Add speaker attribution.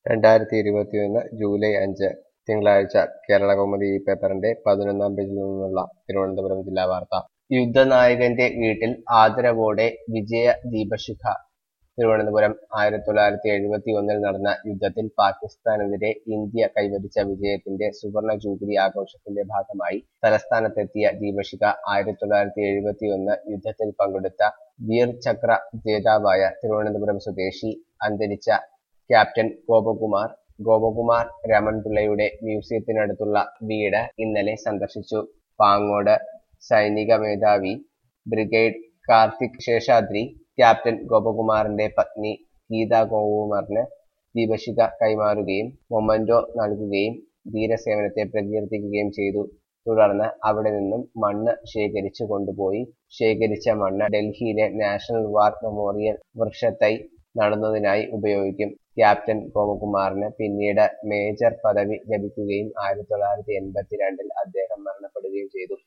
Speaker 1: രണ്ടായിരത്തി ഇരുപത്തിയൊന്ന് ജൂലൈ അഞ്ച് തിങ്കളാഴ്ച കേരളകൗമുദി ഈ പേപ്പറിന്റെ പതിനൊന്നാം പേജിൽ നിന്നുള്ള തിരുവനന്തപുരം ജില്ലാ വാർത്ത യുദ്ധനായകന്റെ വീട്ടിൽ ആദരവോടെ വിജയ ദീപശിഖ തിരുവനന്തപുരം ആയിരത്തി തൊള്ളായിരത്തി എഴുപത്തി ഒന്നിൽ നടന്ന യുദ്ധത്തിൽ പാകിസ്ഥാനെതിരെ ഇന്ത്യ കൈവരിച്ച വിജയത്തിന്റെ സുവർണ ജൂബിലി ആഘോഷത്തിന്റെ ഭാഗമായി തലസ്ഥാനത്തെത്തിയ ദീപശിഖ ആയിരത്തി തൊള്ളായിരത്തി എഴുപത്തി ഒന്ന് യുദ്ധത്തിൽ പങ്കെടുത്ത വീർ ചക്ര ജേതാവായ തിരുവനന്തപുരം സ്വദേശി അന്തരിച്ച ക്യാപ്റ്റൻ ഗോപകുമാർ ഗോപകുമാർ രമൺപിള്ളയുടെ മ്യൂസിയത്തിനടുത്തുള്ള വീട് ഇന്നലെ സന്ദർശിച്ചു പാങ്ങോട് സൈനിക മേധാവി ബ്രിഗേഡ് കാർത്തിക് ശേഷാദ്രി ക്യാപ്റ്റൻ ഗോപകുമാറിന്റെ പത്നി ഗീത ഗോപകുമാറിന് ദീപശിഖ കൈമാറുകയും മൊമന്റോ നൽകുകയും ധീരസേവനത്തെ പ്രകീർത്തിക്കുകയും ചെയ്തു തുടർന്ന് അവിടെ നിന്നും മണ്ണ് ശേഖരിച്ചു കൊണ്ടുപോയി ശേഖരിച്ച മണ്ണ് ഡൽഹിയിലെ നാഷണൽ വാർ മെമ്മോറിയൽ വൃക്ഷത്തൈ നടുന്നതിനായി ഉപയോഗിക്കും ക്യാപ്റ്റൻ ഗോപകുമാറിന് പിന്നീട് മേജർ പദവി ലഭിക്കുകയും ആയിരത്തി തൊള്ളായിരത്തി എൺപത്തിരണ്ടിൽ അദ്ദേഹം മരണപ്പെടുകയും ചെയ്തു